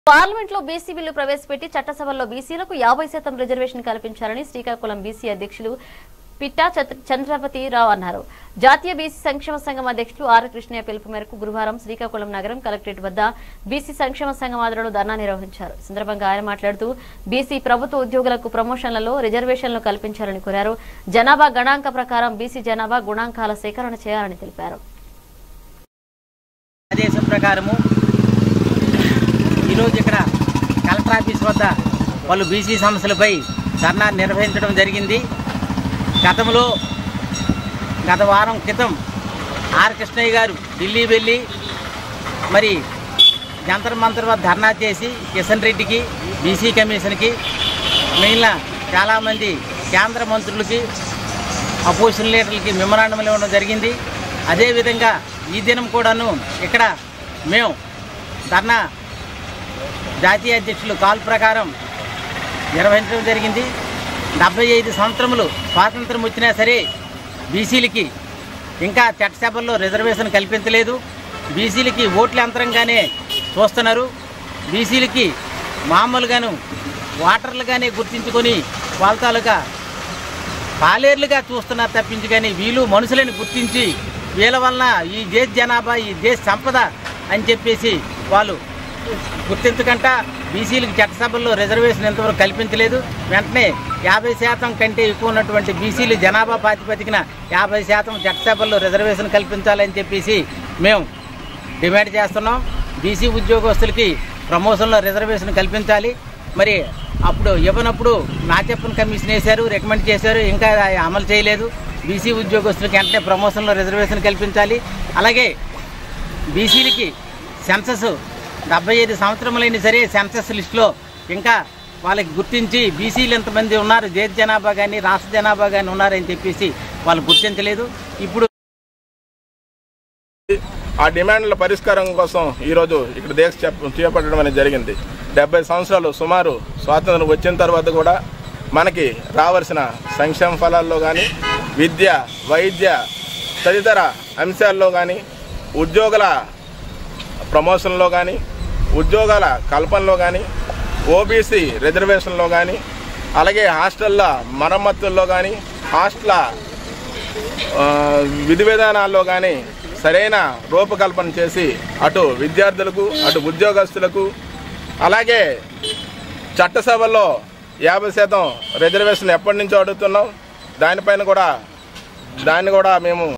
parliament లో BC bill ప్రవేశపెట్టి చట్టసభల్లో బీసీలకు యాభై శాతం రిజర్వేషన్ కల్పించాలని శ్రీకాకుళం బీసీ అధ్యక్షులు పిట్టా చంద్ర- చంద్రపతిరావు అన్నారు జాతీయ బీసీ సంక్షేమ సంఘం అధ్యక్షులు ఆర్ కృష్ణయ్య పిలుపు మేరకు గురువారం శ్రీకాకుళం నగరం కలెక్టరేట్ వద్ద బీసీ సంక్షేమ సంఘం ఆధ్వర్యంలో ధర్నా నిర్వహించారు ఈ సందర్భంగా ఆయన మాట్లాడుతూ బీసీ ప్రభుత్వ ఉద్యోగులకు ప్రమోషన్లలో రిజర్వేషన్లు కల్పించాలని కోరారు జనాభా గణాంక ప్రకారం బీసీ జనాభా గుణాంకాల సేకరణ చేయాలని తెలిపారు ఆదేశం ప్రకారము ఈరోజు ఇక్కడ కలెక్టర్ ఆఫీస్ వద్ద పలు బీసీ సమస్యలపై ధర్నా నిర్వహించడం జరిగింది గతంలో గత వారం క్రితం ఆర్ కృష్ణయ్య గారు ఢిల్లీ వెళ్ళి మరి జంతర్ మంతర్ వద్ద ధర్నా చేసి కిషన్ రెడ్డికి బీసీ కమిషన్కి మిగిలిన చాలామంది కేంద్ర మంత్రులకి అపోజిషన్ లీడర్లకి మెమరాండం ఇవ్వడం జరిగింది అదేవిధంగా ఈ దినం కూడాను ఇక్కడ మేము ధర్నా జాతీయ అధ్యక్షులు కాల్ ప్రకారం నిర్వహించడం జరిగింది డెబ్బై ఐదు సంవత్సరములు స్వాతంత్రం వచ్చినా సరే బీసీలకి ఇంకా చట్టసభల్లో రిజర్వేషన్ కల్పించలేదు బీసీలకి ఓట్ల యంత్రంగానే చూస్తున్నారు బీసీలకి మామూలుగాను ఓటర్లుగానే గుర్తించుకొని వాళ్ళ తాలూకా పాలేర్లుగా చూస్తున్నారు తప్పించి కానీ వీళ్ళు మనుషులని గుర్తించి వీళ్ళ వలన ఈ దేశ జనాభా ఈ దేశ సంపద అని చెప్పేసి వాళ్ళు గుర్తించకంట బీసీలకు చట్టసభల్లో రిజర్వేషన్ ఎంతవరకు కల్పించలేదు వెంటనే యాభై శాతం కంటే ఎక్కువ ఉన్నటువంటి బీసీలు జనాభా ప్రాతిపదికన యాభై శాతం చట్టసభల్లో రిజర్వేషన్ కల్పించాలని చెప్పేసి మేము డిమాండ్ చేస్తున్నాం బీసీ ఉద్యోగస్తులకి ప్రమోషన్లో రిజర్వేషన్ కల్పించాలి మరి అప్పుడు ఇవ్వనప్పుడు నా చెప్పని కమిషన్ వేశారు రికమెండ్ చేశారు ఇంకా అది అమలు చేయలేదు బీసీ ఉద్యోగస్తులకి వెంటనే ప్రమోషన్లో రిజర్వేషన్ కల్పించాలి అలాగే బీసీలకి సెన్సస్ డెబ్బై ఐదు సంవత్సరములైన సరే సెన్సస్ లిస్టులో ఇంకా వాళ్ళకి గుర్తించి బీసీలు ఎంతమంది ఉన్నారు దేశ జనాభా కానీ రాష్ట్ర జనాభా కానీ ఉన్నారని చెప్పేసి వాళ్ళు గుర్తించలేదు ఇప్పుడు ఆ డిమాండ్ల పరిష్కారం కోసం ఈరోజు ఇక్కడ దేశ చేప- చేపట్టడం అనేది జరిగింది డెబ్బై సంవత్సరాలు సుమారు స్వాతంత్రం వచ్చిన తర్వాత కూడా మనకి రావాల్సిన సంక్షేమ ఫలాల్లో కానీ విద్య వైద్య తదితర అంశాల్లో కానీ ఉద్యోగుల ప్రమోషన్లో కానీ ఉద్యోగాల కల్పనలో కానీ ఓబీసీ రిజర్వేషన్లో కానీ అలాగే హాస్టల్ల మరమ్మతుల్లో కానీ హాస్టల్ ఆ, విధి విధానాల్లో కానీ సరైన రూపకల్పన చేసి అటు విద్యార్థులకు అటు ఉద్యోగస్తులకు అలాగే చట్టసభల్లో యాభై శాతం రిజర్వేషన్ ఎప్పటి నుంచో అడుగుతున్నాం దానిపైన కూడా దాన్ని కూడా మేము